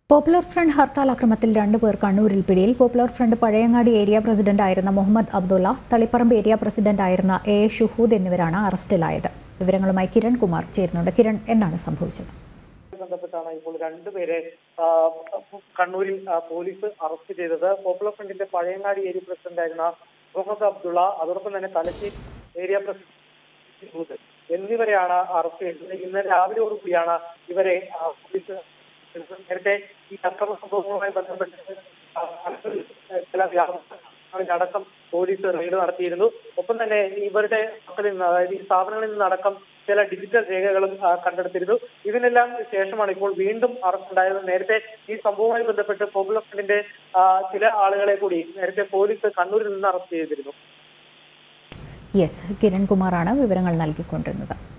popular front hartal അക്രമത്തിൽ രണ്ടുപേർ കണ്ണൂരിൽ പിടിയിൽ popular front Pazhayangadi area president ആയിരുന്ന മുഹമ്മദ് അബ്ദുള്ള തളിപ്പറമ്പ് ഏരിയ പ്രസിഡന്റ് ആയിരുന്ന എ എ ഷുഹൂദ് എന്നിവരാണ് അറസ്റ്റിലായത് വിവരങ്ങളുമായി കിരൺ കുമാർ ചേരുന്നുണ്ട് കിരൺ എന്താണ് സംഭവിച്ചത് ബന്ധപ്പെട്ടാണ് ഇപ്പോൾ രണ്ടുപേരെ ആ, കണ്ണൂരിൽ ആ, പോലീസ് അറസ്റ്റ് ചെയ്തത് പോപ്പുലർ ഫ്രണ്ടിന്റെ പഴയങ്ങാടി ഏരിയ പ്രസിഡന്റ് ആയിരുന്ന മുഹമ്മദ് അബ്ദുള്ള അതോടൊപ്പം തന്നെ തലശ്ശേരി ഏരിയ പ്രസിഡന്റ് എന്നിവരെയാണ് അറസ്റ്റ് ചെയ്തത് ഇന്ന് രാവിലെയോടുകൂടിയാണ് ഇവരെ ആ, പോലീസ് നേരത്തെ ഈ അക്രമ സംഭവങ്ങളുമായി ബന്ധപ്പെട്ട് ആ, ചില വ്യാപാരങ്ങളടക്കം പോലീസ് റെയ്ഡ് നടത്തിയിരുന്നു ഒപ്പം തന്നെ ഇവരുടെ പക്കലിൽ നിന്ന് അതായത് ഈ സ്ഥാപനങ്ങളിൽ നിന്നടക്കം ചില ഡിജിറ്റൽ രേഖകളും ആ, കണ്ടെടുത്തിരുന്നു ഇതിനെല്ലാം ശേഷമാണ് ഇപ്പോൾ വീണ്ടും അറസ്റ്റ് ഉണ്ടായത് നേരത്തെ ഈ സംഭവവുമായി ബന്ധപ്പെട്ട് പോപ്പുലർ ഫ്രണ്ടിന്റെ ആ, ചില ആളുകളെ കൂടി നേരത്തെ പോലീസ് കണ്ണൂരിൽ നിന്ന് അറസ്റ്റ് ചെയ്തിരുന്നു യെസ് കിരൺ കുമാറാണ് വിവരങ്ങൾ നൽകിക്കൊണ്ടിരുന്നത്